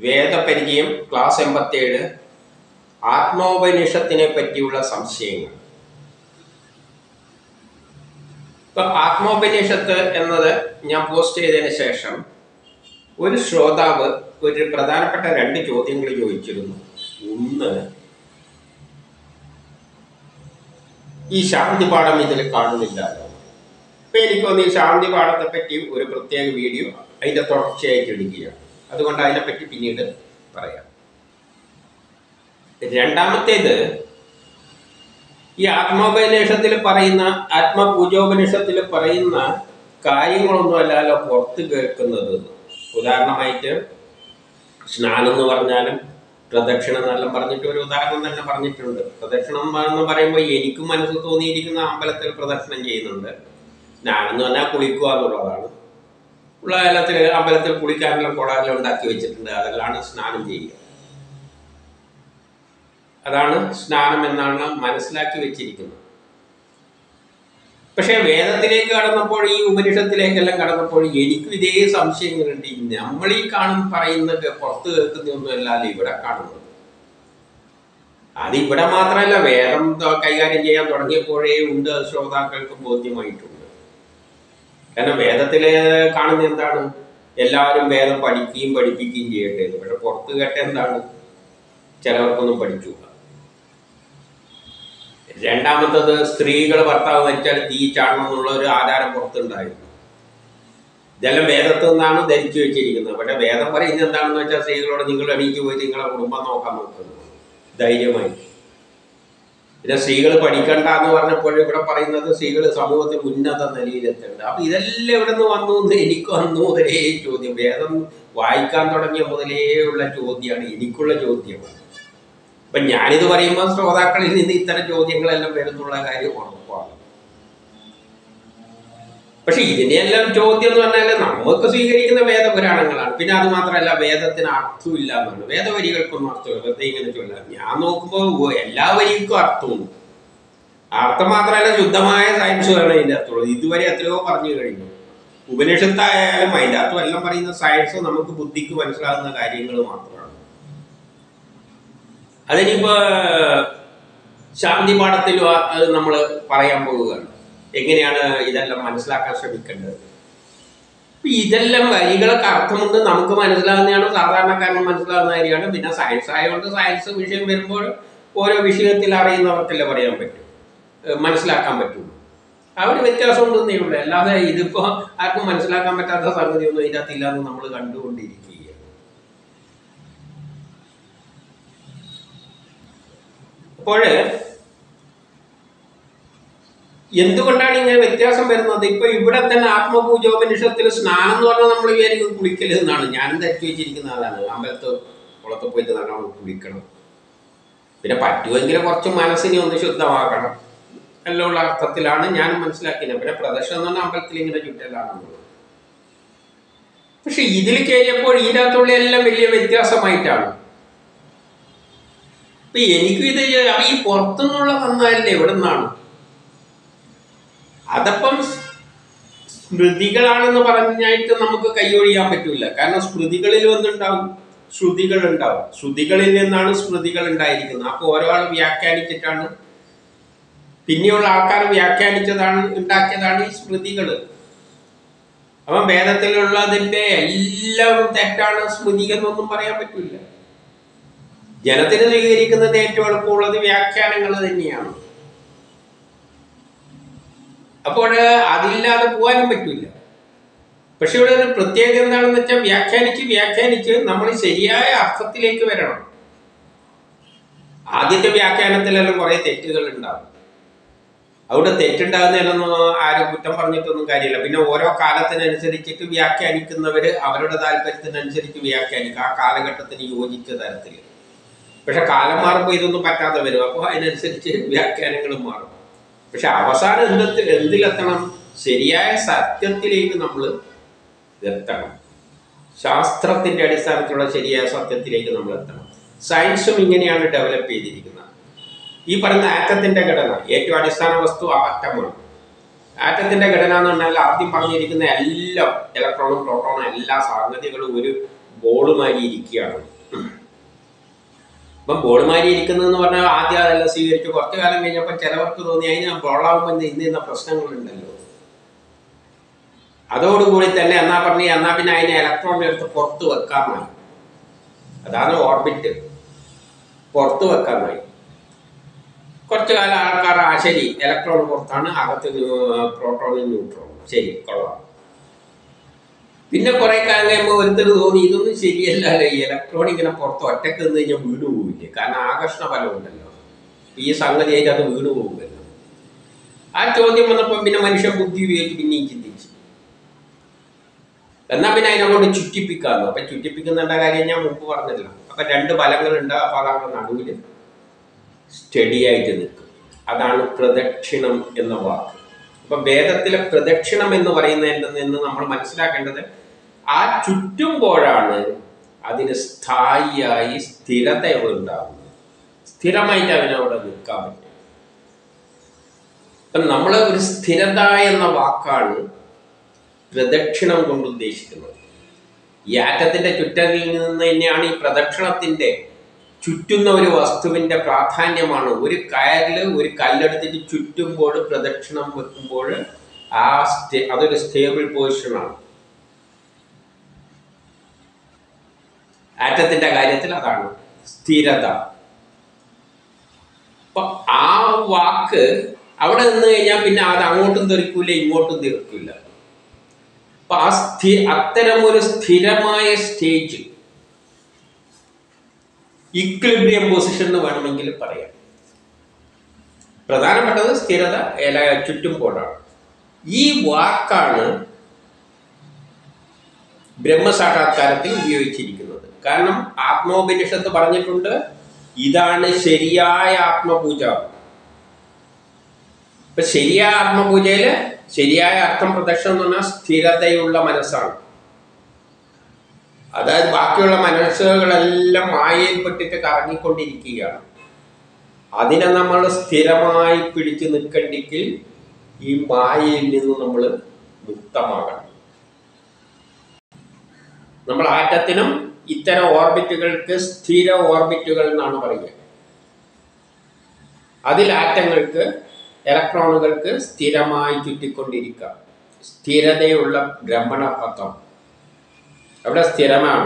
വേദപരിചയം class എൺപത്തേഴ് ആത്മോപനിഷത്തിനെ പറ്റിയുള്ള സംശയങ്ങൾ ഇപ്പൊ ആത്മോപനിഷത്ത് എന്നത് ഞാൻ പോസ്റ്റ് ചെയ്തതിന് ശേഷം ഒരു ശ്രോതാവ് ഒരു പ്രധാനപ്പെട്ട രണ്ട് ചോദ്യങ്ങൾ ചോദിച്ചിരുന്നു ഒന്ന് ഈ ശാന്തി പാഠം ഇതിൽ കാണുന്നില്ലല്ലോ അപ്പൊ എനിക്ക് തോന്നി ഈ ശാന്തി പാഠത്തെ പറ്റി ഒരു പ്രത്യേക വീഡിയോ അതിന്റെ തുടർച്ചയായിട്ട് ഇടുകയാണ് അതുകൊണ്ട് അതിനെപ്പറ്റി പിന്നീട് പറയാം രണ്ടാമത്തേത് ഈ ആത്മോപനിഷത്തിൽ പറയുന്ന ആത്മപൂജോപനിഷത്തിൽ പറയുന്ന കാര്യങ്ങളൊന്നും അല്ലല്ലോ പുറത്ത് കേൾക്കുന്നത് ഉദാഹരണമായിട്ട് സ്നാനം എന്ന് പറഞ്ഞാലും പ്രദക്ഷിണം എന്നെല്ലാം പറഞ്ഞിട്ട് ഒരു ഉദാഹരണം തന്നെ പറഞ്ഞിട്ടുണ്ട് പ്രദക്ഷിണം എന്ന് പറയുമ്പോൾ എനിക്കും മനസ്സിൽ തോന്നിയിരിക്കുന്ന അമ്പലത്തിൽ പ്രദക്ഷിണം ചെയ്യുന്നുണ്ട് സ്നാനം എന്ന് പറഞ്ഞാൽ കുളിക്കുക എന്നുള്ളതാണ് ഉള്ള കാലത്തിൽ അമ്പലത്തിൽ കുളിക്കാനുള്ള കുടമെല്ലാം ഉണ്ടാക്കി വെച്ചിട്ടുണ്ട് അതെല്ലാം സ്നാനം ചെയ്യുക അതാണ് സ്നാനം എന്നാണ് മനസ്സിലാക്കി വെച്ചിരിക്കുന്നത് പക്ഷേ വേദത്തിലേക്ക് കടന്നപ്പോൾ ഈ ഉപനിഷത്തിലേക്കെല്ലാം കടന്നപ്പോൾ എനിക്കും ഇതേ സംശയങ്ങളുണ്ട് ഈ നമ്മൾ ഈ കാണും പറയുന്നത് പുറത്ത് കേൾക്കുന്നതൊന്നും അല്ലാതെ ഇവിടെ കാണുന്നത് അത് ഇവിടെ മാത്രമല്ല വേദം ത- കൈകാര്യം ചെയ്യാൻ തുടങ്ങിയപ്പോഴേ ഉണ്ട് അത് ശ്രോതാക്കൾക്ക് ബോധ്യമായിട്ടുണ്ട് കാരണം വേദത്തിലെ കാണുന്ന എന്താണ് എല്ലാവരും വേദം പഠിക്കുകയും പഠിപ്പിക്കുകയും ചെയ്യട്ടെ എന്ന് പക്ഷെ പുറത്ത് കേട്ട എന്താണ് ചിലവർക്കൊന്നും പഠിച്ചൂടാ രണ്ടാമത്തത് സ്ത്രീകൾ ഭർത്താവ് മരിച്ചാൽ തീ ചാടണം എന്നുള്ള ഒരു ആചാരം പുറത്തുണ്ടായിരുന്നു ഇതെല്ലാം വേദത്തിൽ നിന്നാണ് ധരിച്ചു വെച്ചിരിക്കുന്നത് പക്ഷെ വേദം പറയുന്നത് എന്താണെന്ന് വെച്ചാൽ സ്ത്രീകളോട് നിങ്ങൾ എണീറ്റ് പോയി നിങ്ങളെ കുടുംബം നോക്കാൻ നോക്കുന്നു ധൈര്യമായി പിന്നെ സ്ത്രീകൾ പഠിക്കണ്ട എന്ന് പറഞ്ഞപ്പോൾ ഇവിടെ പറയുന്നത് സ്ത്രീകൾ സമൂഹത്തിൽ ഉന്നത നിലയിലെത്തേണ്ട അപ്പൊ ഇതെല്ലാം എവിടെ നിന്ന് വന്നു എന്ന് എനിക്ക് വന്നു മുതലേ ചോദ്യം വേദം വായിക്കാൻ തുടങ്ങിയ മുതലേ ഉള്ള ചോദ്യമാണ് എനിക്കുള്ള ചോദ്യമാണ് അപ്പൊ ഞാനിത് പറയുമ്പോൾ ശ്രോതാക്കളിൽ നിന്ന് ഇത്തരം ചോദ്യങ്ങളെല്ലാം വരുന്നുള്ള കാര്യം ഉറപ്പാണ് പക്ഷെ ഇതിനെല്ലാം ചോദ്യം എന്ന് പറഞ്ഞാൽ നമുക്ക് സ്വീകരിക്കുന്ന വേദപുരാണങ്ങളാണ് പിന്നെ അത് മാത്രമല്ല വേദത്തിന് അർത്ഥമില്ല എന്നാണ് വേദവരികൾക്കൊന്നും അർത്ഥമില്ല വെറുതെ ഇങ്ങനെ ചൊല്ലാം ഞാൻ നോക്കുമ്പോൾ എല്ലാ വരികൾക്കും അർത്ഥമുണ്ട് അർത്ഥം മാത്രമല്ല ശുദ്ധമായ സയൻസ് വേണം അതിൻ്റെ അർത്ഥമുള്ളൂ ഇതുവരെ എത്രയോ പറഞ്ഞു കഴിഞ്ഞു ഉപനിഷത്തായാലും അതിൻ്റെ അർത്ഥം എല്ലാം പറയുന്ന സയൻസ് നമുക്ക് ബുദ്ധിക്ക് മനസ്സിലാകുന്ന കാര്യങ്ങൾ മാത്രമാണ് അതിനിപ്പോ ശാന്തി പാഠത്തിൽ അത് നമ്മൾ പറയാൻ പോവുകയാണ് എങ്ങനെയാണ് ഇതെല്ലാം മനസ്സിലാക്കാൻ ശ്രമിക്കേണ്ടത് അപ്പൊ ഇതെല്ലാം വരികളൊക്കെ അർത്ഥമുണ്ട് നമുക്ക് മനസ്സിലാകുന്നതാണ് സാധാരണക്കാരന് മനസ്സിലാകുന്ന കാര്യമാണ് പിന്നെ സയൻസ് ആയതുകൊണ്ട് സയൻസ് വിഷയം വരുമ്പോൾ ഓരോ വിഷയത്തിൽ അറിയുന്നവർക്കല്ലേ പറയാൻ പറ്റും ഏഹ് മനസ്സിലാക്കാൻ പറ്റുള്ളൂ ആ ഒരു വ്യത്യാസം ഉണ്ടെന്നേ ഉള്ളൂ അല്ലാതെ ഇതിപ്പോ ആർക്കും മനസ്സിലാക്കാൻ പറ്റാത്ത സംഗതി ഒന്നും ഇതിനകത്തില്ല എന്ന് നമ്മൾ കണ്ടുകൊണ്ടിരിക്കുകയാണ് അപ്പോൾ എന്തുകൊണ്ടാണ് ഇങ്ങനെ വ്യത്യാസം വരുന്നത് ഇപ്പൊ ഇവിടെ തന്നെ ആത്മപൂജോപനിഷത്തിൽ സ്നാനം എന്ന് പറഞ്ഞാൽ നമ്മൾ വിചാരിക്കും കുളിക്കല് എന്നാണ് ഞാനും ധരിച്ചു വെച്ചിരിക്കുന്ന അതാണ് അമ്പലത്ത് കുളത്ത് പോയിട്ട് നല്ലോണം കുളിക്കണം പിന്നെ പറ്റുമെങ്കിൽ കുറച്ച് മനസ്സിനെ ഒന്ന് ശുദ്ധമാക്കണം എല്ലാം ഉള്ള അർത്ഥത്തിലാണ് ഞാൻ മനസ്സിലാക്കിയത് പിന്നെ പ്രദർശനം എന്ന് പറഞ്ഞാൽ അമ്പലത്തിൽ ഇങ്ങനെ ചുറ്റലാണെന്നുള്ളത് പക്ഷെ ഇതിൽ കയറിയപ്പോൾ ഇതിനകത്തുള്ള എല്ലാം വലിയ വ്യത്യാസമായിട്ടാണ് ഇപ്പൊ എനിക്കും ഇത് ഈ പുറത്തുനിന്നുള്ള വന്നാലല്ലേ എവിടെ നിന്നാണ് അതപ്പം സ്മൃതികളാണെന്ന് പറഞ്ഞായിട്ട് നമുക്ക് കൈയൊഴിയാൻ പറ്റൂല കാരണം സ്മൃതികളിൽ ഒന്നുണ്ടാവും ശ്രുതികൾ ഉണ്ടാവും ശ്രുതികളിൽ നിന്നാണ് സ്മൃതികൾ ഉണ്ടായിരിക്കുന്നത് അപ്പോൾ ഓരോ ആൾ വ്യാഖ്യാനിച്ചിട്ടാണ് പിന്നെയുള്ള ആൾക്കാർ വ്യാഖ്യാനിച്ചതാണ് ഉണ്ടാക്കിയതാണ് ഈ സ്മൃതികൾ അപ്പം വേദത്തിലുള്ളതിന്റെ എല്ലാം തെറ്റാണ് സ്മൃതി എന്നൊന്നും പറയാൻ പറ്റില്ല ജനത്തിന് സ്വീകരിക്കുന്നത് ഏറ്റവും എളുപ്പമുള്ളത് വ്യാഖ്യാനങ്ങൾ തന്നെയാണ് അപ്പോൾ അതില്ലാതെ പോകാനും പറ്റില്ല പക്ഷെ ഇവിടെ ഒരു പ്രത്യേകത എന്താണെന്ന് വെച്ചാൽ വ്യാഖ്യാനിച്ച് വ്യാഖ്യാനിച്ച് നമ്മൾ ശരിയായ അർത്ഥത്തിലേക്ക് വരണം ആദ്യത്തെ വ്യാഖ്യാനത്തിലെല്ലാം കുറെ തെറ്റുകൾ ഉണ്ടാവും അവിടെ തെറ്റുണ്ടാകുന്നതിനൊന്നും ആരും കുറ്റം പറഞ്ഞിട്ടൊന്നും കാര്യമില്ല പിന്നെ ഓരോ കാലത്തിനനുസരിച്ചിട്ട് വ്യാഖ്യാനിക്കുന്നവര് അവരുടെ താല്പര്യത്തിനനുസരിച്ച് വ്യാഖ്യാനിക്കുക ആ കാലഘട്ടത്തിന് യോജിച്ച തരത്തിൽ പക്ഷെ കാലം മാറുമ്പോൾ ഇതൊന്നും പറ്റാതെ വരും അപ്പോൾ അതിനനുസരിച്ച് വ്യാഖ്യാനങ്ങളും മാറും പക്ഷെ അവസാനം എന്തെത്തി എന്തിലെത്തണം ശരിയായ സത്യത്തിലേക്ക് നമ്മൾ എത്തണം ശാസ്ത്രത്തിന്റെ അടിസ്ഥാനത്തിലുള്ള ശരിയായ സത്യത്തിലേക്ക് നമ്മൾ എത്തണം സയൻസും ഇങ്ങനെയാണ് ഡെവലപ്പ് ചെയ്തിരിക്കുന്നത് ഈ പറയുന്ന ആറ്റത്തിന്റെ ഘടന ഏറ്റവും അടിസ്ഥാന വസ്തു ആറ്റമാണ് ആറ്റത്തിന്റെ ഘടന എന്ന് പറഞ്ഞാൽ ആദ്യം പറഞ്ഞിരിക്കുന്ന എല്ലാം ഇലക്ട്രോണും പ്രോട്ടോണും എല്ലാ സംഗതികളും ഒരു ബോള് മാരി ഇരിക്കുകയാണ് അപ്പം ബോൾ മാരി ഇരിക്കുന്നതെന്ന് പറഞ്ഞാൽ ആദ്യം അതെല്ലാം സ്വീകരിച്ച് കുറച്ചു കാലം കഴിഞ്ഞപ്പോൾ ചിലവർക്ക് തോന്നി അതിന് ബോളാവുമ്പോൾ ഇന്ന് ഇന്ന പ്രശ്നങ്ങളുണ്ടല്ലോ അതോടുകൂടി തന്നെ എന്നാ പറഞ്ഞ് എന്നാ പിന്നെ അതിനെ ഇലക്ട്രോൺ എടുത്ത് പുറത്ത് വെക്കാമായി അതാണ് ഓർബിറ്റ് പുറത്ത് വെക്കാമായി കുറച്ചു കാലം ആൾക്കാർ ആ ശരി ഇലക്ട്രോൺ പുറത്താണ് അകത്ത് പ്രോട്ടോണും ന്യൂട്രോണും ശരി കൊള്ളാം പിന്നെ കുറെ കാലം കഴിയുമ്പോൾ ഒരുത്തർ തോന്നി ഇതൊന്നും ശരിയല്ലല്ലോ ഈ ഇലക്ട്രോൺ ഇങ്ങനെ പുറത്ത് ഒറ്റക്ക് നിന്ന് കഴിഞ്ഞാൽ വീണ് പോവില്ലേ കാരണം ആകർഷണ ഫലം ഉണ്ടല്ലോ ഈ സംഗതി ആയിട്ട് അത് വീണ് പോകുമല്ലോ ആ ചോദ്യം വന്നപ്പോൾ പിന്നെ മനുഷ്യൻ ബുദ്ധി ഉപയോഗിച്ച് പിന്നെയും ചിന്തിച്ചു എന്നാ പിന്നെ അതിനെ കൊണ്ട് ചുറ്റിപ്പിക്കാന്ന് അപ്പൊ ചുറ്റിപ്പിക്കുന്നുണ്ട കാര്യം ഞാൻ മുമ്പ് പറഞ്ഞല്ലോ അപ്പൊ രണ്ട് ഫലങ്ങളുണ്ട് അപ്പൊ അതാണ് നടുവിൽ സ്റ്റഡി ആയിട്ട് നിൽക്കും അതാണ് പ്രദക്ഷിണം എന്ന വാക്ക് അപ്പൊ വേദത്തിലെ പ്രദക്ഷിണം എന്ന് പറയുന്നതിൽ നിന്ന് നമ്മൾ മനസ്സിലാക്കേണ്ടത് ആ ചുറ്റുമ്പോഴാണ് അതിന് സ്ഥായിയായി സ്ഥിരത ഉണ്ടാകുന്നത് സ്ഥിരമായിട്ട് അവനവിടെ നിൽക്കാൻ പറ്റും അപ്പം നമ്മൾ ഒരു സ്ഥിരത എന്ന വാക്കാണ് പ്രദക്ഷിണം കൊണ്ട് ഉദ്ദേശിക്കുന്നത് ഈ ആറ്റത്തിന്റെ ചുറ്റലിൽ നിന്ന് തന്നെയാണ് ഈ പ്രദക്ഷിണത്തിന്റെ ചുറ്റുന്ന ഒരു വസ്തുവിന്റെ പ്രാധാന്യമാണ് ഒരു കയറിൽ ഒരു കല്ലെടുത്തിട്ട് ചുറ്റുമ്പോൾ പ്രദക്ഷിണം വെക്കുമ്പോൾ ആ സ്റ്റേ അതൊരു സ്റ്റേബിൾ പൊസിഷനാണ് ആറ്റത്തിന്റെ കാര്യത്തിൽ അതാണ് സ്ഥിരത അപ്പൊ ആ വാക്ക് അവിടെ നിന്ന് കഴിഞ്ഞാൽ പിന്നെ അത് അങ്ങോട്ടും തെറിക്കൂല ഇങ്ങോട്ടും തെറിക്കൂല അപ്പൊ ആ സ്ഥി അത്തരം ഒരു സ്ഥിരമായ സ്റ്റേജ് ഇക്വിലിബ്രിയം പൊസിഷൻ എന്ന് വേണമെങ്കിൽ പറയാം പ്രധാനപ്പെട്ടത് സ്ഥിരത ഇല ചുറ്റുമ്പോഴാണ് ഈ വാക്കാണ് ബ്രഹ്മസാക്ഷാത്കാരത്തിൽ ഉപയോഗിച്ചിരിക്കുന്നത് കാരണം ആത്മോപനിഷത്ത് പറഞ്ഞിട്ടുണ്ട് ഇതാണ് ശരിയായ ആത്മപൂജ ഇപ്പൊ ശരിയായ ആത്മപൂജയില് ശരിയായ അർത്ഥം പ്രദക്ഷിണം എന്ന് പറഞ്ഞാൽ സ്ഥിരതയുള്ള മനസ്സാണ് അതായത് ബാക്കിയുള്ള മനസ്സുകളെല്ലാം മായയിൽപ്പെട്ടിട്ട് കറങ്ങിക്കൊണ്ടിരിക്കുകയാണ് അതിനെ നമ്മൾ സ്ഥിരമായി പിടിച്ചു നിൽക്കണ്ടെങ്കിൽ ഈ മായയിൽ നിന്ന് നമ്മൾ മുക്തമാകണം നമ്മൾ ആറ്റത്തിനും ഇത്തരം ഓർബിറ്റുകൾക്ക് സ്ഥിര ഓർബിറ്റുകൾ എന്നാണ് പറയുക അതിൽ ആറ്റങ്ങൾക്ക് ഇലക്ട്രോണുകൾക്ക് സ്ഥിരമായി ചുറ്റിക്കൊണ്ടിരിക്കാം സ്ഥിരതയുള്ള ഭ്രമണപഥം അവിടെ സ്ഥിരമാണ്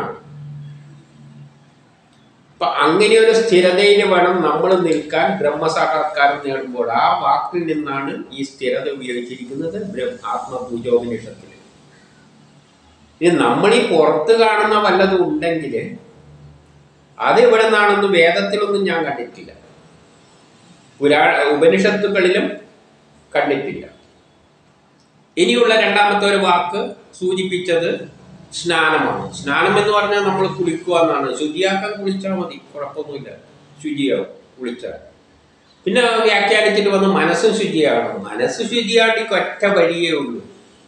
അപ്പൊ അങ്ങനെ ഒരു സ്ഥിരതയിൽ വേണം നമ്മൾ നിൽക്കാൻ ബ്രഹ്മസാക്ഷാത്കാരം നേടുമ്പോൾ ആ വാക്കിൽ നിന്നാണ് ഈ സ്ഥിരത ഉപയോഗിച്ചിരിക്കുന്നത് ബ്രഹ്മ ആത്മപൂജോപനിഷത്തിൽ ഇനി നമ്മൾ ഈ പുറത്ത് കാണുന്ന വല്ലതും ഉണ്ടെങ്കിൽ അത് എവിടെ നിന്നാണെന്ന് വേദത്തിലൊന്നും ഞാൻ കണ്ടിട്ടില്ല പുരാ ഉപനിഷത്തുക്കളിലും കണ്ടിട്ടില്ല ഇനിയുള്ള രണ്ടാമത്തെ ഒരു വാക്ക് സൂചിപ്പിച്ചത് സ്നാനമാണ് സ്നാനം എന്ന് പറഞ്ഞാൽ നമ്മൾ കുളിക്കുക എന്നാണ് ശുചിയാക്കാൻ കുളിച്ചാൽ മതി കുഴപ്പമൊന്നുമില്ല ശുചിയാവും കുളിച്ചാൽ പിന്നെ വ്യാഖ്യാനിച്ചിട്ട് വന്ന് മനസ്സ് ശുചിയാകണം മനസ്സ് ശുചിയാണ്ടിക്ക് ഒറ്റ വഴിയേ ഉള്ളൂ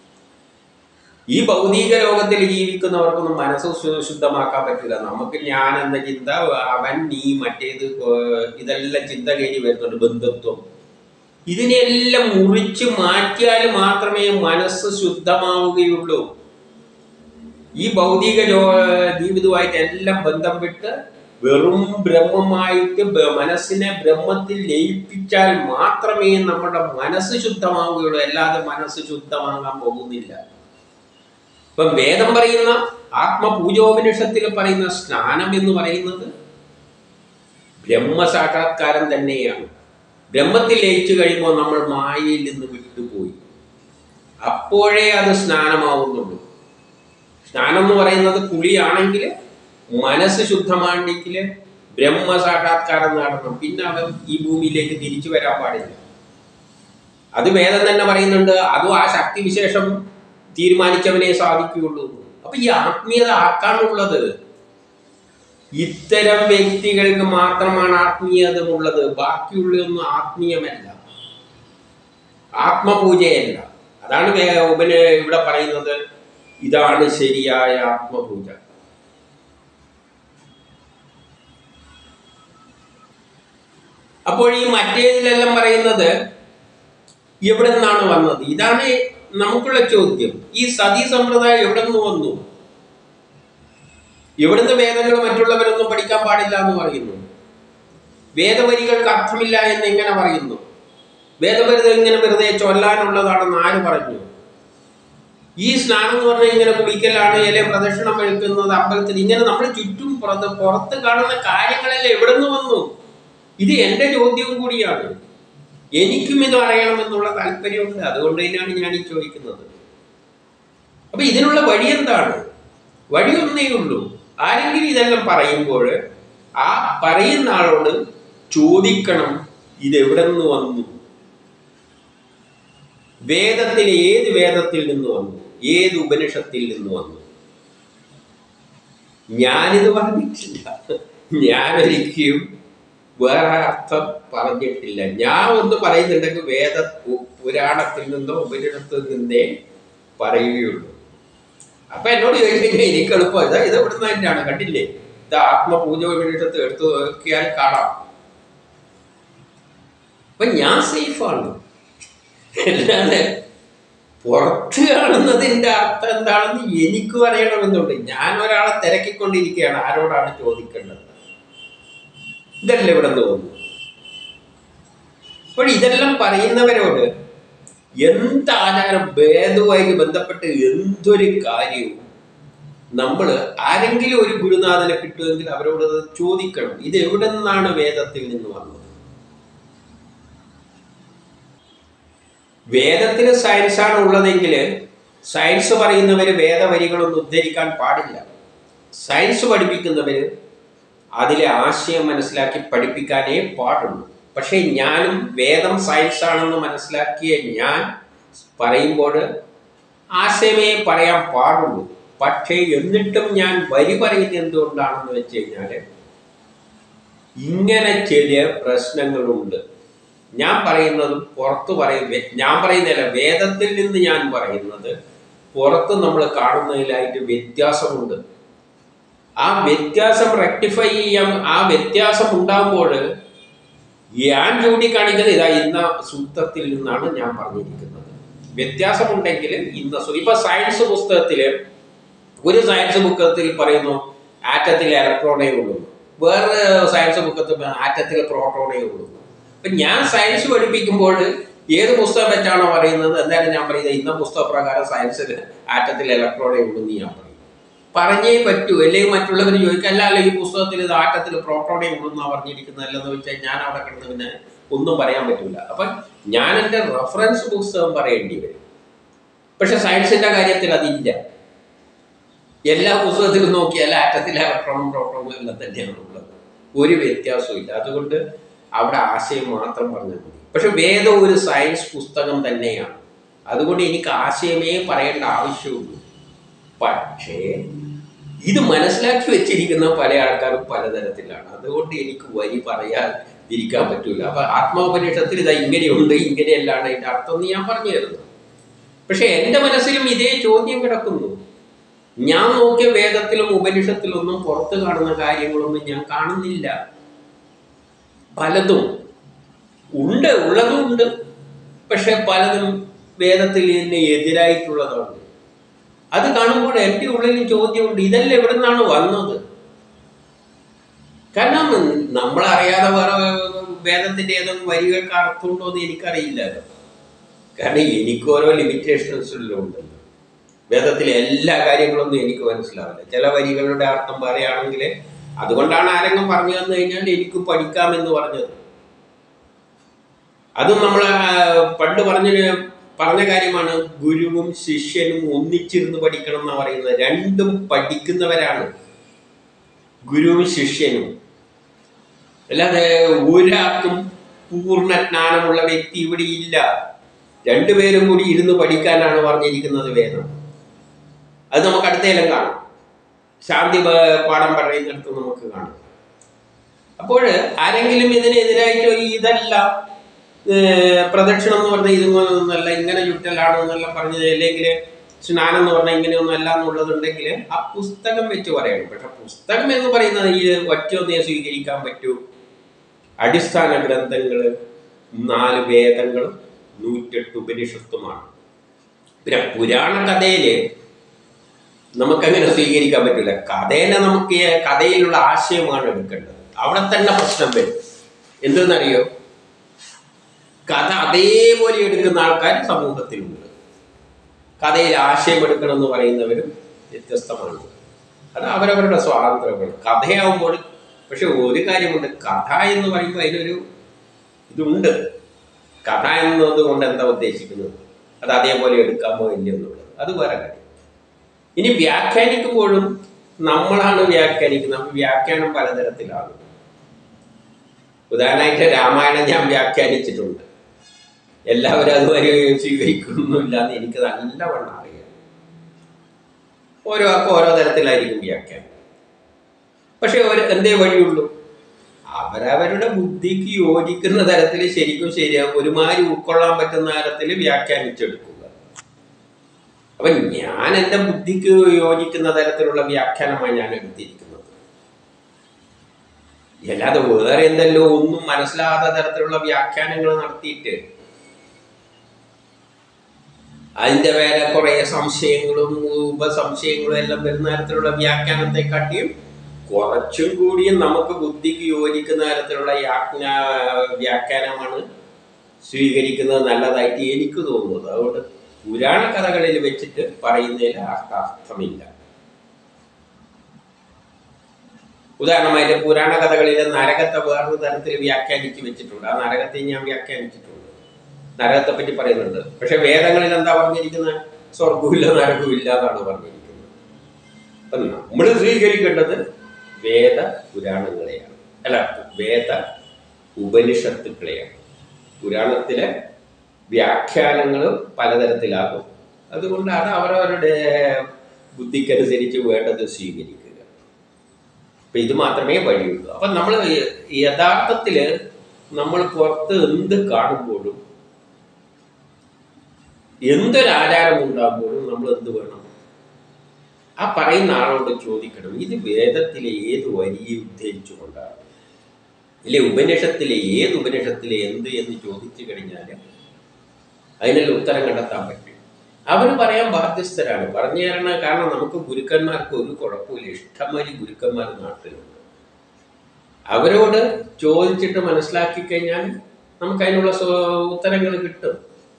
ഈ ഭൗതിക ലോകത്തിൽ ജീവിക്കുന്നവർക്കൊന്നും മനസ്സ് ശു- ശുദ്ധമാക്കാൻ പറ്റില്ല നമുക്ക് ഞാൻ എന്ന ചിന്ത അവൻ നീ മറ്റേത് ഏർ ഇതെല്ലാം ചിന്ത കഴിഞ്ഞ് വരുന്നുണ്ട് ബന്ധുത്വം ഇതിനെല്ലാം മുറിച്ച് മാറ്റിയാൽ മാത്രമേ മനസ്സ് ശുദ്ധമാവുകയുള്ളൂ ഈ ഭൗതിക ലോ ജീവിതവുമായിട്ട് എല്ലാം ബന്ധം വിട്ട് വെറും ബ്രഹ്മമായിട്ട് ബ- മനസ്സിനെ ബ്രഹ്മത്തിൽ ലയിപ്പിച്ചാൽ മാത്രമേ നമ്മുടെ മനസ്സ് ശുദ്ധമാവുകയുള്ളൂ അല്ലാതെ മനസ്സ് ശുദ്ധമാകാൻ പോകുന്നില്ല ഇപ്പം വേദം പറയുന്ന ആത്മപൂജോപനിഷത്തിൽ പറയുന്ന സ്നാനം എന്ന് പറയുന്നത് ബ്രഹ്മസാക്ഷാത്കാരം തന്നെയാണ് ബ്രഹ്മത്തിൽ ലയിച്ചു കഴിയുമ്പോൾ നമ്മൾ മായയിൽ നിന്ന് വിട്ടുപോയി അപ്പോഴേ അത് സ്നാനമാവുന്നുള്ളൂ സ്നാനം എന്ന് പറയുന്നത് കുളിയാണെങ്കിൽ മനസ്സ് ശുദ്ധമാണെങ്കിൽ ബ്രഹ്മസാക്ഷാത്കാരം നടണം പിന്നെ അവൻ ഈ ഭൂമിയിലേക്ക് തിരിച്ചു വരാൻ പാടില്ല അത് വേദം തന്നെ പറയുന്നുണ്ട് അതും ആ ശക്തി വിശേഷം തീരുമാനിച്ചവനെ സാധിക്കുകയുള്ളൂ എന്ന്. അപ്പൊ ഈ ആത്മീയത ആർക്കാണുള്ളത് ഇത്തരം വ്യക്തികൾക്ക് മാത്രമാണ് ആത്മീയത ഉള്ളത് ബാക്കിയുള്ളതൊന്നും ആത്മീയമല്ല ആത്മപൂജയല്ല അതാണ് വേ- ഉപന് ഇവിടെ പറയുന്നത് ഇതാണ് ശരിയായ ആത്മപൂജ അപ്പോൾ ഈ മറ്റേതിലെല്ലാം പറയുന്നത് എവിടെ നിന്നാണ് വന്നത് ഇതാണ് നമുക്കുള്ള ചോദ്യം ഈ സതീ സമ്പ്രദായം എവിടെ നിന്ന് വന്നു ഇവിടുന്ന് വേദങ്ങൾ മറ്റുള്ളവരൊന്നും പഠിക്കാൻ പാടില്ല എന്ന് പറയുന്നു വേദവരികൾക്ക് അർത്ഥമില്ല എന്ന് എങ്ങനെ പറയുന്നു വേദവരിത ഇങ്ങനെ വെറുതെ ചൊല്ലാനുള്ളതാണെന്ന് ആര് പറഞ്ഞു ഈ സ്നാനം എന്ന് പറഞ്ഞാൽ ഇങ്ങനെ കുളിക്കലാണ് ഇല പ്രദക്ഷിണം വെളുക്കുന്നത് അമ്പലത്തിൽ ഇങ്ങനെ നമ്മൾ ചുറ്റും പുറത്ത് പുറത്ത് കാണുന്ന കാര്യങ്ങളെല്ലാം എവിടെ നിന്ന് വന്നു ഇത് എൻ്റെ ചോദ്യവും കൂടിയാണ് എനിക്കും ഇത് അറിയണമെന്നുള്ള താല്പര്യമുണ്ട് അതുകൊണ്ട് തന്നെയാണ് ഞാൻ ഈ ചോദിക്കുന്നത് അപ്പൊ ഇതിനുള്ള വഴി എന്താണ് വഴി ഒന്നേ ഉള്ളൂ ആരെങ്കിലും ഇതെല്ലാം പറയുമ്പോൾ ആ പറയുന്ന ആളോട് ചോദിക്കണം ഇത് എവിടെ നിന്ന് വന്നു വേദത്തിൽ ഏത് വേദത്തിൽ നിന്ന് വന്നു ഏത് ഉപനിഷത്തിൽ നിന്ന് വന്നു ഞാനിത് പറഞ്ഞിട്ടില്ല ഞാനൊരിക്കലും വേറെ അർത്ഥം പറഞ്ഞിട്ടില്ല ഞാൻ ഒന്ന് പറയുന്നുണ്ടെങ്കിൽ വേദ പു- പുരാണത്തിൽ നിന്നോ ഉപനിഷത്തിൽ നിന്നേ പറയുകയുള്ളൂ അപ്പൊ എന്നോട് ചോദിച്ചു കഴിഞ്ഞാൽ എനിക്ക് എളുപ്പം ഇതാ ഇത് ഇവിടുന്ന് തന്നെയാണ് കണ്ടില്ലേ ഇത് ആത്മപൂജ ഉപനിഷത്ത് എടുത്തു നോക്കിയാൽ കാണാം അപ്പൊ ഞാൻ സേഫാണ് അല്ലാതെ പുറത്ത് കാണുന്നതിന്റെ അർത്ഥം എന്താണെന്ന് എനിക്കും അറിയണമെന്നുണ്ട് ഞാൻ ഒരാളെ തിരക്കിക്കൊണ്ടിരിക്കുകയാണ് ആരോടാണ് ചോദിക്കേണ്ടത് ഇതല്ലേ ഇവിടെ നിന്ന് വന്നു അപ്പോൾ ഇതെല്ലാം പറയുന്നവരോട് എന്ത് ആചാരം ഭേദവുമായി ബന്ധപ്പെട്ട് എന്തൊരു കാര്യവും നമ്മൾ ആരെങ്കിലും ഒരു ഗുരുനാഥനെ കിട്ടുമെങ്കിൽ അവരോട് അത് ചോദിക്കണം ഇത് എവിടെ നിന്നാണ് വേദത്തിൽ നിന്ന് വന്നത് വേദത്തിന് സയൻസാണ് ഉള്ളതെങ്കിൽ സയൻസ് പറയുന്നവർ വേദവരികളൊന്നും ഉദ്ധരിക്കാൻ പാടില്ല സയൻസ് പഠിപ്പിക്കുന്നവർ അതിലെ ആശയം മനസ്സിലാക്കി പഠിപ്പിക്കാനേ പാടുള്ളൂ പക്ഷേ ഞാനും വേദം സയൻസ് ആണെന്ന് മനസ്സിലാക്കിയ ഞാൻ പറയുമ്പോൾ ആശയമേ പറയാൻ പാടുള്ളൂ പക്ഷേ എന്നിട്ടും ഞാൻ വരി പറയുന്നത് എന്തുകൊണ്ടാണെന്ന് വെച്ച് കഴിഞ്ഞാൽ ഇങ്ങനെ ചില പ്രശ്നങ്ങളുണ്ട് ഞാൻ പറയുന്നത് പുറത്ത് പറയും ഞാൻ പറയുന്നില്ല വേദത്തിൽ നിന്ന് ഞാൻ പറയുന്നത് പുറത്ത് നമ്മൾ കാണുന്നതിലായിട്ട് വ്യത്യാസമുണ്ട് ആ വ്യത്യാസം റെക്ടിഫൈ ചെയ്യാൻ ആ വ്യത്യാസം ഉണ്ടാകുമ്പോൾ ഞാൻ ചൂണ്ടിക്കാണിക്കുന്നത് ഇതാ ഇന്ന സൂത്രത്തിൽ നിന്നാണ് ഞാൻ പറഞ്ഞിരിക്കുന്നത് വ്യത്യാസമുണ്ടെങ്കിൽ ഇന്ന സൂ ഇപ്പൊ സയൻസ് പുസ്തകത്തിൽ ഒരു സയൻസ് പുസ്തകത്തിൽ പറയുന്നു ആറ്റത്തിൽ ഇലക്ട്രോണേ ഉള്ളൂ വേറെ സയൻസ് പുസ്തകത്തിൽ ആറ്റത്തിൽ പ്രോട്ടോണേ ഉള്ളൂ അപ്പൊ ഞാൻ സയൻസ് പഠിപ്പിക്കുമ്പോൾ ഏത് പുസ്തകം വെച്ചാണോ പറയുന്നത് എന്തായാലും ഞാൻ പറയുന്നത് ഇന്ന പുസ്തക പ്രകാരം സയൻസിൽ ആറ്റത്തിൽ ഇലക്ട്രോണേ ഉള്ളൂ എന്ന് ഞാൻ പറയും പറഞ്ഞേ പറ്റൂ അല്ലെങ്കിൽ മറ്റുള്ളവർ ചോദിക്കുക അല്ല അല്ല ഈ പുസ്തകത്തിൽ ഇത് ആറ്റത്തിൽ പ്രോട്ടോണേ ഉള്ളൂ എന്നാ പറഞ്ഞിരിക്കുന്നതല്ലെന്ന് വെച്ചാൽ ഞാൻ അവിടെ കിടന്ന് പിന്നെ ഒന്നും പറയാൻ പറ്റില്ല അപ്പൊ ഞാൻ എൻ്റെ റെഫറൻസ് പുസ്തകം പറയേണ്ടി വരും പക്ഷെ സയൻസിന്റെ കാര്യത്തിൽ അതില്ല എല്ലാ പുസ്തകത്തിലും നോക്കിയാൽ ആറ്റത്തിൽ ഇലക്ട്രോണും പ്രോട്ടോണും എല്ലാം തന്നെയാണ് ഉള്ളത് ഒരു വ്യത്യാസവും ഇല്ല അതുകൊണ്ട് അവിടെ ആശയം മാത്രം പറഞ്ഞാൽ മതി പക്ഷെ വേദം ഒരു സയൻസ് പുസ്തകം തന്നെയാണ് അതുകൊണ്ട് എനിക്ക് ആശയമേ പറയേണ്ട ആവശ്യമുള്ളൂ പക്ഷേ ഇത് മനസ്സിലാക്കി വെച്ചിരിക്കുന്ന പല ആൾക്കാരും പലതരത്തിലാണ് അതുകൊണ്ട് എനിക്ക് വരി പറയാതിരിക്കാൻ പറ്റൂല അപ്പൊ ആത്മോപനിഷത്തിൽ ഇതാ ഇങ്ങനെയുണ്ട് ഇങ്ങനെയല്ലാണ് അതിന്റെ അർത്ഥം എന്ന് ഞാൻ പറഞ്ഞു തരുന്നു പക്ഷെ എൻ്റെ മനസ്സിലും ഇതേ ചോദ്യം കിടക്കുന്നു ഞാൻ നോക്കിയ വേദത്തിലും ഉപനിഷത്തിലൊന്നും പുറത്ത് കാണുന്ന കാര്യങ്ങളൊന്നും ഞാൻ കാണുന്നില്ല പലതും ഉണ്ട് ഉള്ളതും ഉണ്ട് പക്ഷെ പലതും വേദത്തിൽ ഇതിന് എതിരായിട്ടുള്ളതാണ് അത് കാണുമ്പോൾ എൻ്റെ ഉള്ളിൽ ചോദ്യമുണ്ട് ഇതെല്ലാം എവിടെ നിന്നാണ് വന്നത് കാരണം നമ്മളറിയാതെ വേറെ വേദത്തിന്റെ ഏതെങ്കിലും വരികൾക്ക് അർത്ഥമുണ്ടോ എന്ന് എനിക്കറിയില്ലല്ലോ കാരണം എനിക്ക് ഓരോ ലിമിറ്റേഷൻസ് ഉണ്ടല്ലോ വേദത്തിലെ എല്ലാ കാര്യങ്ങളൊന്നും എനിക്ക് മനസ്സിലാവില്ല ചില വരികളുടെ അർത്ഥം പറയുകയാണെങ്കിൽ അതുകൊണ്ടാണ് ആരെങ്കിലും പറഞ്ഞു തന്നു കഴിഞ്ഞാൽ എനിക്ക് പഠിക്കാമെന്ന് പറഞ്ഞത് അതും നമ്മൾ പണ്ട് പറഞ്ഞ പറഞ്ഞ കാര്യമാണ് ഗുരുവും ശിഷ്യനും ഒന്നിച്ചിരുന്ന് പഠിക്കണം എന്ന് പറയുന്നത് രണ്ടും പഠിക്കുന്നവരാണ് ഗുരുവും ശിഷ്യനും അല്ലാതെ ഒരാൾക്കും പൂർണ്ണ ജ്ഞാനമുള്ള വ്യക്തി ഇവിടെ ഇല്ല രണ്ടുപേരും കൂടി ഇരുന്ന് പഠിക്കാനാണ് പറഞ്ഞിരിക്കുന്നത് വേദം അത് നമുക്ക് അടുത്തേലും കാണാം ശാന്തി പ- പാഠം പറയുന്നിടത്ത് നമുക്ക് കാണാം അപ്പോൾ ആരെങ്കിലും ഇതിനെതിരായിട്ട് ഇതല്ല ഏർ പ്രദക്ഷിണം എന്ന് പറഞ്ഞാൽ ഇതൊന്നല്ല ഇങ്ങനെ ചുറ്റലാണ് എന്നെല്ലാം പറഞ്ഞത് അല്ലെങ്കിൽ സ്നാനം എന്ന് പറഞ്ഞാൽ ഇങ്ങനെയൊന്നും അല്ല എന്നുള്ളതുണ്ടെങ്കിൽ ആ പുസ്തകം വെച്ച് പറയണം പക്ഷെ പുസ്തകം എന്ന് പറയുന്നത് ഈ ഒറ്റയൊന്നേ സ്വീകരിക്കാൻ പറ്റൂ അടിസ്ഥാന ഗ്രന്ഥങ്ങൾ നാല് വേദങ്ങളും നൂറ്റെട്ട് ഉപനിഷത്തുമാണ് പിന്നെ പുരാണ കഥയില് നമുക്കങ്ങനെ സ്വീകരിക്കാൻ പറ്റില്ല കഥേനെ നമുക്ക് ഈ കഥയിലുള്ള ആശയമാണ് എടുക്കേണ്ടത് അവിടെ തന്നെ പ്രശ്നം വരും എന്തെന്നറിയോ കഥ അതേപോലെ എടുക്കുന്ന ആൾക്കാർ സമൂഹത്തിലുണ്ട് കഥയിൽ ആശയം എടുക്കണം എന്ന് പറയുന്നവരും വ്യത്യസ്തമാണ് അത് അവരവരുടെ സ്വാതന്ത്ര്യമാണ് കഥയാവുമ്പോൾ പക്ഷെ ഒരു കാര്യമുണ്ട് കഥ എന്ന് പറയുമ്പോൾ അതിനൊരു ഇതുണ്ട് കഥ എന്നത് കൊണ്ട് എന്താ ഉദ്ദേശിക്കുന്നത് അത് അതേപോലെ എടുക്കാമോ ഇല്ല എന്നുള്ളത് അത് വേറെ കാര്യം ഇനി വ്യാഖ്യാനിക്കുമ്പോഴും നമ്മളാണ് വ്യാഖ്യാനിക്കുന്നത് നമുക്ക് വ്യാഖ്യാനം പലതരത്തിലാണ് ഉദാഹരണമായിട്ട് രാമായണം ഞാൻ വ്യാഖ്യാനിച്ചിട്ടുണ്ട് എല്ലാവരും അതുവരെ സ്വീകരിക്കുന്നില്ല എന്ന് എനിക്ക് നല്ലവണ്ണം അറിയാം ഓരോ ആൾക്കും ഓരോ തരത്തിലായിരിക്കും വ്യാഖ്യാനം പക്ഷെ ഒരു എന്തേ വഴിയുള്ളൂ അവരവരുടെ ബുദ്ധിക്ക് യോജിക്കുന്ന തരത്തിൽ ശരിക്കും ശരിയാകും ഒരുമാതിരി ഉൾക്കൊള്ളാൻ പറ്റുന്ന തരത്തിൽ വ്യാഖ്യാനിച്ചെടുക്കുക അപ്പൊ ഞാൻ എൻ്റെ ബുദ്ധിക്ക് യോജിക്കുന്ന തരത്തിലുള്ള വ്യാഖ്യാനമാണ് ഞാൻ എടുത്തിരിക്കുന്നത് അല്ലാതെ വേറെ എന്തെല്ലോ ഒന്നും മനസ്സിലാകാത്ത തരത്തിലുള്ള വ്യാഖ്യാനങ്ങൾ നടത്തിയിട്ട് അതിന്റെ വേറെ കുറെ സംശയങ്ങളും ഉപസംശയങ്ങളും എല്ലാം വരുന്ന തരത്തിലുള്ള വ്യാഖ്യാനത്തെ കാട്ടിയും കുറച്ചും കൂടിയും നമുക്ക് ബുദ്ധിക്ക് യോജിക്കുന്ന തരത്തിലുള്ള യാജ്ഞ വ്യാഖ്യാനമാണ് സ്വീകരിക്കുന്നത് നല്ലതായിട്ട് എനിക്ക് തോന്നുന്നത് അതുകൊണ്ട് പുരാണ കഥകളിൽ വെച്ചിട്ട് പറയുന്നതിൽ അർത്ഥമില്ല ഉദാഹരണമായിട്ട് പുരാണ കഥകളിലെ നരകത്തെ വേറൊരു തരത്തിൽ വ്യാഖ്യാനിച്ച് വെച്ചിട്ടുണ്ട് ആ നരകത്തെ ഞാൻ വ്യാഖ്യാനിച്ചിട്ടുണ്ട് നരകത്തെ പറ്റി പറയുന്നുണ്ട് പക്ഷെ വേദങ്ങളിൽ എന്താ പറഞ്ഞിരിക്കുന്നത് സ്വർഗമില്ല നരകമില്ല എന്നാണ് പറഞ്ഞിരിക്കുന്നത് അപ്പൊ നമ്മൾ സ്വീകരിക്കേണ്ടത് വേദ പുരാണങ്ങളെയാണ് അല്ല വേദ ഉപനിഷത്തുക്കളെയാണ് പുരാണത്തിലെ വ്യാഖ്യാനങ്ങളും പലതരത്തിലാകും അതുകൊണ്ട് അത് അവരവരുടെ ബുദ്ധിക്കനുസരിച്ച് വേണ്ടത് സ്വീകരിക്കുക അപ്പൊ ഇത് മാത്രമേ വഴിയുള്ളൂ അപ്പൊ നമ്മൾ യഥാർത്ഥത്തില് നമ്മൾ പുറത്ത് എന്ത് കാണുമ്പോഴും എന്തൊരു ആചാരം ഉണ്ടാകുമ്പോഴും നമ്മൾ എന്ത് വേണം ആ പറയുന്ന ആളോട് ചോദിക്കണം ഇത് വേദത്തിലെ ഏത് വരിയെ ഉദ്ധരിച്ചുകൊണ്ടാണ് ഇല്ലേ ഉപനിഷത്തിലെ ഏത് ഉപനിഷത്തിലെ എന്ത് എന്ന് ചോദിച്ചു കഴിഞ്ഞാൽ അതിനുള്ള ഉത്തരം കണ്ടെത്താൻ പറ്റും അവർ പറയാൻ ബാധ്യസ്ഥരാണ് പറഞ്ഞു തരണ കാരണം നമുക്ക് ഗുരുക്കന്മാർക്ക് ഒരു കുഴപ്പമില്ല ഇഷ്ടംമാതിരി ഗുരുക്കന്മാർ നാട്ടിലുണ്ട് അവരോട് ചോദിച്ചിട്ട് മനസ്സിലാക്കി കഴിഞ്ഞാൽ നമുക്ക് അതിനുള്ള ഉത്തരങ്ങൾ കിട്ടും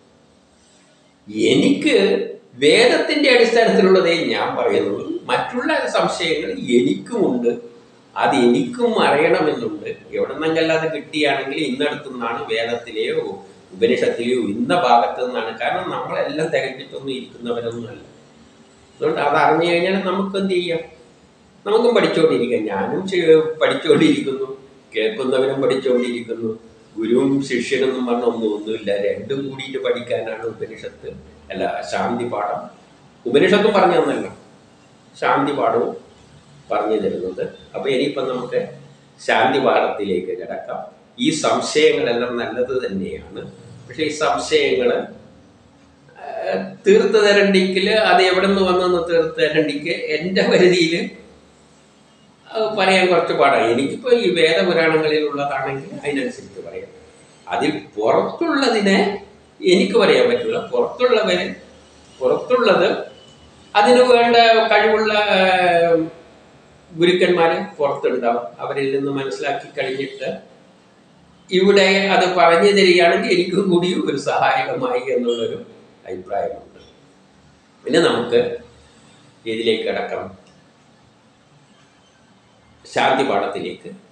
എനിക്ക് വേദത്തിന്റെ അടിസ്ഥാനത്തിലുള്ളതേ ഞാൻ പറയുന്നുള്ളൂ മറ്റുള്ള സംശയങ്ങൾ എനിക്കുമുണ്ട് അത് എനിക്കും അറിയണമെന്നുണ്ട് എവിടെ നിന്നെങ്കിലും അത് കിട്ടിയാണെങ്കിൽ ഇന്നടുത്തുനിന്നാണ് വേദത്തിലെയോ ഉപനിഷത്തിലെയോ ഇന്ന ഭാഗത്തു നിന്നാണ് കാരണം നമ്മളെല്ലാം തികഞ്ഞിട്ടൊന്നും ഇരിക്കുന്നവരൊന്നുമല്ല അതുകൊണ്ട് അത് അറിഞ്ഞു കഴിഞ്ഞാൽ നമുക്ക് എന്ത് ചെയ്യാം നമുക്കും പഠിച്ചുകൊണ്ടിരിക്കാം ഞാനും ചെ- പഠിച്ചുകൊണ്ടിരിക്കുന്നു കേൾക്കുന്നവരും പഠിച്ചുകൊണ്ടിരിക്കുന്നു ഗുരുവും ശിഷ്യനെന്നും പറഞ്ഞ ഒന്നും ഒന്നുമില്ല രണ്ടും കൂടിയിട്ട് പഠിക്കാനാണ് ഉപനിഷത്ത് അല്ല ശാന്തി പാഠം ഉപനിഷത്തും പറഞ്ഞു തന്നല്ലോ ശാന്തി പാഠവും പറഞ്ഞു തരുന്നത് അപ്പൊ ഇനിയിപ്പം നമുക്ക് ശാന്തി പാഠത്തിലേക്ക് കിടക്കാം ഈ സംശയങ്ങളെല്ലാം നല്ലത് തന്നെയാണ് പക്ഷെ ഈ സംശയങ്ങൾ തീർത്ത് തരണ്ടിക്കില് അത് എവിടെ നിന്ന് വന്നെന്ന് തീർത്ത് തരണ്ടിക്ക് എൻ്റെ പരിധിയിൽ പറയാൻ കുറച്ച് പാടാണ് എനിക്കിപ്പോൾ ഈ വേദപുരാണങ്ങളിലുള്ളതാണെങ്കിൽ അതിനനുസരിച്ച് പറയാം അതിൽ പുറത്തുള്ളതിനെ എനിക്ക് പറയാൻ പറ്റില്ല പുറത്തുള്ളവര് പുറത്തുള്ളത് അതിന് വേണ്ട കഴിവുള്ള ഏഹ്, ഗുരുക്കന്മാര് പുറത്തുണ്ടാവും അവരിൽ നിന്ന് മനസ്സിലാക്കി കഴിഞ്ഞിട്ട് ഇവിടെ അത് പറഞ്ഞു തരികയാണെങ്കിൽ എനിക്കും കൂടി ഒരു സഹായകമായി എന്നുള്ളൊരു അഭിപ്രായമുണ്ട് പിന്നെ നമുക്ക് ഇതിലേക്ക് കിടക്കാം ശാന്തി പാഠത്തിലേക്ക്